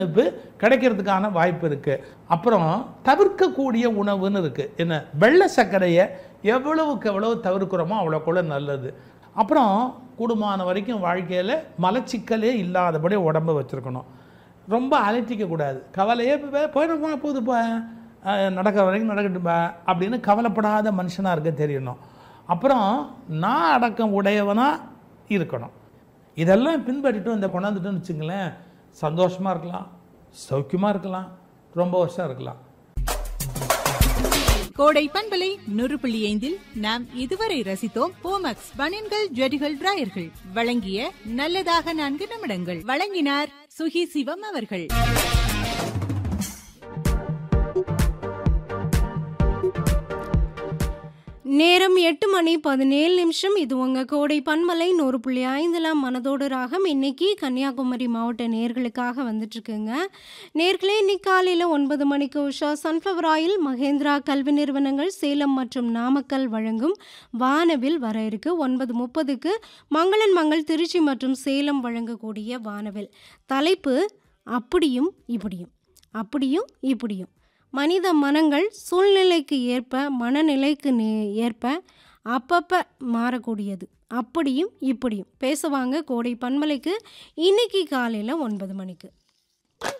இப்போ கிடைக்கிறதுக்கான வாய்ப்பு இருக்கு அப்புறம் தவிர்க்கக்கூடிய உணவுன்னு இருக்கு என்ன வெள்ளை சர்க்கரையை எவ்வளவுக்கு எவ்வளவு தவிர்க்கிறோமோ அவ்வளோக்குள்ள நல்லது அப்புறம் கூடுமான வரைக்கும் வாழ்க்கையில் மலச்சிக்கலே இல்லாதபடி உடம்ப வச்சுருக்கணும் ரொம்ப அலட்டிக்க கூடாது கவலையே போயிடுமா போகுதுப்பா அஹ் நடக்கிற வரைக்கும் நடக்கட்டுப்பா அப்படின்னு கவலைப்படாத மனுஷனாக இருக்க தெரியணும் அப்புறம் நான் அடக்கம் உடையவனாக இருக்கணும் இதெல்லாம் பின்பற்றிட்டு இந்த கொண்டாந்துட்டோன்னு வச்சுங்களேன் சந்தோஷமாக இருக்கலாம் சௌக்கியமாக இருக்கலாம் ரொம்ப வருஷம் இருக்கலாம் கோடை பண்பலை நூறு புள்ளி ஐந்தில் நாம் இதுவரை ரசித்தோம் போமக்ஸ் பனியன்கள் ஜெடிகள் டிராயர்கள் வழங்கிய நல்லதாக நான்கு நிமிடங்கள் வழங்கினார் சுகி சிவம் அவர்கள் நேரம் எட்டு மணி பதினேழு நிமிஷம் இது உங்கள் கோடை பன்மலை நூறு புள்ளி ஐந்துலாம் மனதோடு ராகம் இன்னைக்கு கன்னியாகுமரி மாவட்ட நேர்களுக்காக வந்துட்டுருக்குங்க நேர்களே இன்னைக்கு காலையில் ஒன்பது மணிக்கு உஷா சன்ஃப்ளவர் ஆயில் மகேந்திரா கல்வி நிறுவனங்கள் சேலம் மற்றும் நாமக்கல் வழங்கும் வானவில் வர இருக்கு ஒன்பது முப்பதுக்கு மங்களன் மங்கள் திருச்சி மற்றும் சேலம் வழங்கக்கூடிய வானவில் தலைப்பு அப்படியும் இப்படியும் அப்படியும் இப்படியும் மனித மனங்கள் சூழ்நிலைக்கு ஏற்ப மனநிலைக்கு நே- ஏற்ப அப்பப்போ மாறக்கூடியது அப்படியும் இப்படியும் பேசுவாங்க கோடை பன்மலைக்கு இன்னைக்கு காலையில் ஒன்பது மணிக்கு